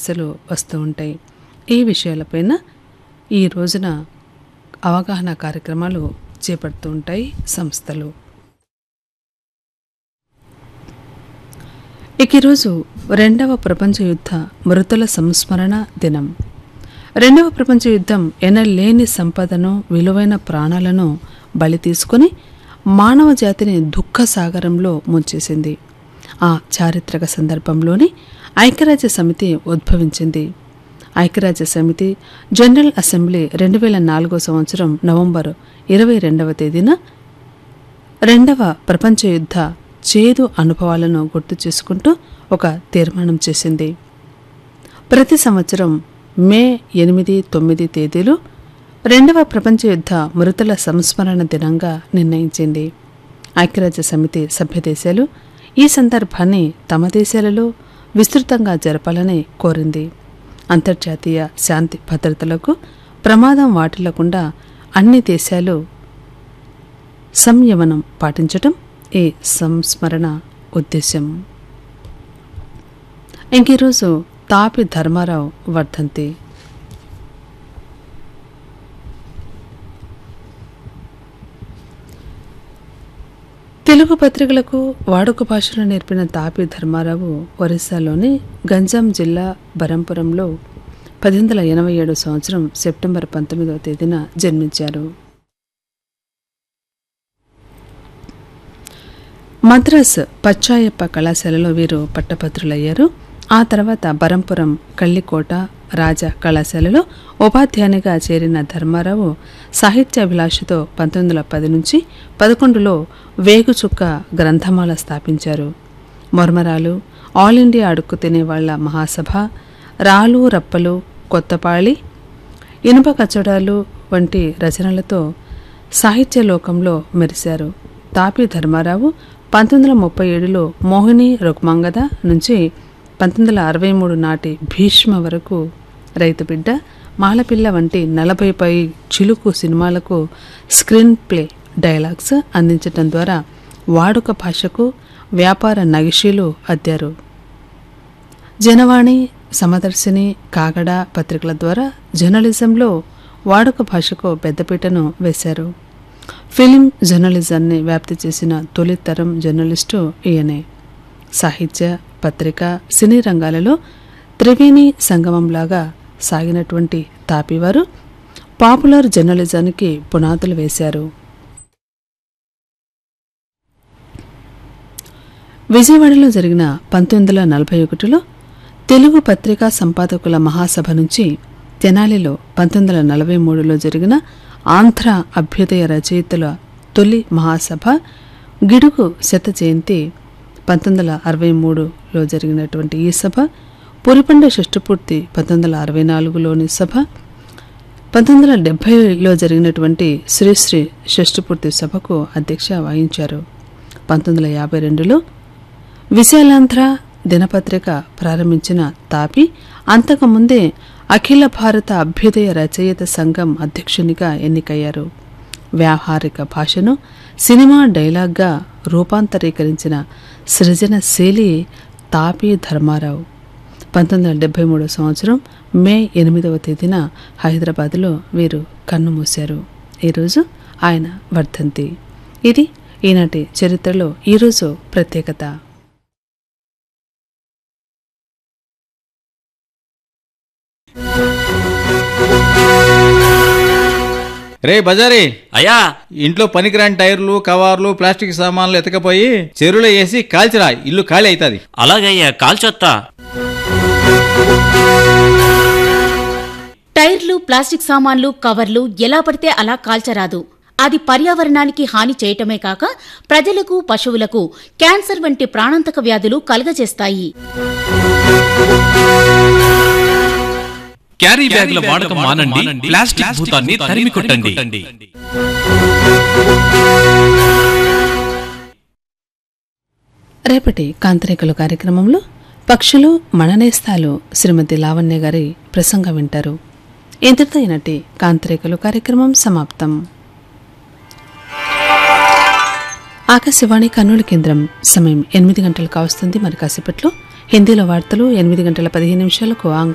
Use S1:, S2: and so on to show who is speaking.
S1: సమస్యలు వస్తూ ఉంటాయి ఈ విషయాలపైన ఈ రోజున అవగాహన కార్యక్రమాలు చేపడుతూ ఉంటాయి సంస్థలు ఇక ఈరోజు రెండవ ప్రపంచ యుద్ధ మృతుల సంస్మరణ దినం రెండవ ప్రపంచ యుద్ధం ఎనలేని సంపదను విలువైన ప్రాణాలను బలి తీసుకుని మానవ జాతిని దుఃఖ సాగరంలో ముంచేసింది ఆ చారిత్రక సందర్భంలోనే ఐక్యరాజ్య సమితి ఉద్భవించింది ఐక్యరాజ్య సమితి జనరల్ అసెంబ్లీ రెండు వేల నాలుగో సంవత్సరం నవంబర్ ఇరవై రెండవ తేదీన రెండవ ప్రపంచ యుద్ధ చేదు అనుభవాలను గుర్తు చేసుకుంటూ ఒక తీర్మానం చేసింది ప్రతి సంవత్సరం మే ఎనిమిది తొమ్మిది తేదీలు రెండవ ప్రపంచ యుద్ధ మృతుల సంస్మరణ దినంగా నిర్ణయించింది ఐక్యరాజ్య సమితి సభ్యదేశాలు ఈ సందర్భాన్ని తమ దేశాలలో విస్తృతంగా జరపాలని కోరింది అంతర్జాతీయ శాంతి భద్రతలకు ప్రమాదం వాటిల్లకుండా అన్ని దేశాలు సంయమనం పాటించటం ఈ సంస్మరణ ఉద్దేశం ఇంక ఈరోజు తాపి ధర్మారావు వర్ధంతి తెలుగు పత్రికలకు వాడుక భాషను నేర్పిన తాపి ధర్మారావు ఒరిస్సాలోని గంజాం జిల్లా బరంపురంలో పద్దెనిమిది వందల ఎనభై ఏడు సంవత్సరం సెప్టెంబర్ పంతొమ్మిదవ తేదీన జన్మించారు మద్రాస్ పచ్చాయప్ప కళాశాలలో వీరు పట్టభద్రులయ్యారు ఆ తర్వాత బరంపురం కళ్ళికోట రాజా కళాశాలలో ఉపాధ్యాయునిగా చేరిన ధర్మారావు సాహిత్యాభిలాషతో పంతొమ్మిది వందల పది నుంచి పదకొండులో వేగుచుక్క గ్రంథమాల స్థాపించారు మొర్మరాలు ఆల్ ఇండియా అడుక్కు తినేవాళ్ల మహాసభ రాలు రప్పలు కొత్తపాళి ఇనుప కచ్చడాలు వంటి రచనలతో సాహిత్య లోకంలో మెరిశారు తాపి ధర్మారావు పంతొమ్మిది వందల ముప్పై ఏడులో మోహిని రుక్మంగద నుంచి పంతొమ్మిది వందల అరవై మూడు నాటి భీష్మ వరకు రైతు బిడ్డ మాలపిల్ల వంటి నలభై పై చిలుకు సినిమాలకు స్క్రీన్ ప్లే డైలాగ్స్ అందించడం ద్వారా వాడుక భాషకు వ్యాపార నగిషీలు అద్దారు జనవాణి సమదర్శిని కాగడ పత్రికల ద్వారా జర్నలిజంలో వాడుక భాషకు పెద్దపీటను వేశారు ఫిలిం జర్నలిజాన్ని వ్యాప్తి చేసిన తొలి తరం జర్నలిస్టు ఈయనే సాహిత్య పత్రిక సినీ రంగాలలో త్రివేణి సంగమంలాగా సాగినటువంటి తాపివారు పాపులర్ జర్నలిజానికి పునాదులు వేశారు విజయవాడలో జరిగిన పంతొమ్మిది వందల నలభై ఒకటిలో తెలుగు పత్రికా సంపాదకుల మహాసభ నుంచి తెనాలిలో పంతొమ్మిది వందల నలభై మూడులో జరిగిన ఆంధ్ర అభ్యుదయ రచయితల తొలి మహాసభ గిడుగు శత జయంతి పంతొమ్మిది వందల అరవై మూడులో జరిగినటువంటి ఈ సభ పురిపండ షష్ఠపూర్తి పంతొమ్మిది వందల అరవై నాలుగులోని సభ పంతొమ్మిది వందల డెబ్భైలో జరిగినటువంటి శ్రీశ్రీ షష్ఠపూర్తి సభకు అధ్యక్ష వహించారు పంతొమ్మిది వందల యాభై రెండులో విశాలాంధ్ర దినపత్రిక ప్రారంభించిన తాపి అంతకుముందే అఖిల భారత అభ్యుదయ రచయిత సంఘం అధ్యక్షునిగా ఎన్నికయ్యారు వ్యావహారిక భాషను సినిమా డైలాగ్గా రూపాంతరీకరించిన సృజనశీలి తాపి ధర్మారావు పంతొమ్మిది వందల డెబ్బై మూడో సంవత్సరం మే ఎనిమిదవ తేదీన హైదరాబాదులో వీరు కన్నుమూశారు ఈరోజు ఆయన వర్ధంతి ఇది ఈనాటి చరిత్రలో ఈరోజు ప్రత్యేకత
S2: రే బజారీ
S3: అయ్యా
S2: ఇంట్లో పనికిరాని టైర్లు కవర్లు ప్లాస్టిక్ సామాన్లు ఎతకపోయి చెరువులో వేసి కాల్చిరా ఇల్లు ఖాళీ అవుతుంది
S3: అలాగయ్యా కాల్చొత్తా
S4: టైర్లు ప్లాస్టిక్ సామాన్లు కవర్లు ఎలా పడితే అలా కాల్చరాదు అది పర్యావరణానికి హాని చేయటమే కాక ప్రజలకు పశువులకు క్యాన్సర్ వంటి ప్రాణాంతక వ్యాధులు కలగజేస్తాయి
S5: క్యారీ బ్యాగ్ల వాడకం మానండి ప్లాస్టిక్ భూతాన్ని తరిమి కొట్టండి
S1: రేపటి కాంతరేకలు కార్యక్రమంలో పక్షులు మననేస్తాలు శ్రీమతి లావణ్య గారి ప్రసంగం వింటారు ఇంతటితో ఈనాటి కాంతరేకలు కార్యక్రమం సమాప్తం ఆకాశవాణి కర్నూలు కేంద్రం సమయం ఎనిమిది గంటలు కావస్తుంది మరి కాసేపట్లో హిందీలో వార్తలు ఎనిమిది గంటల పదిహేను నిమిషాలకు ఆంగ్ల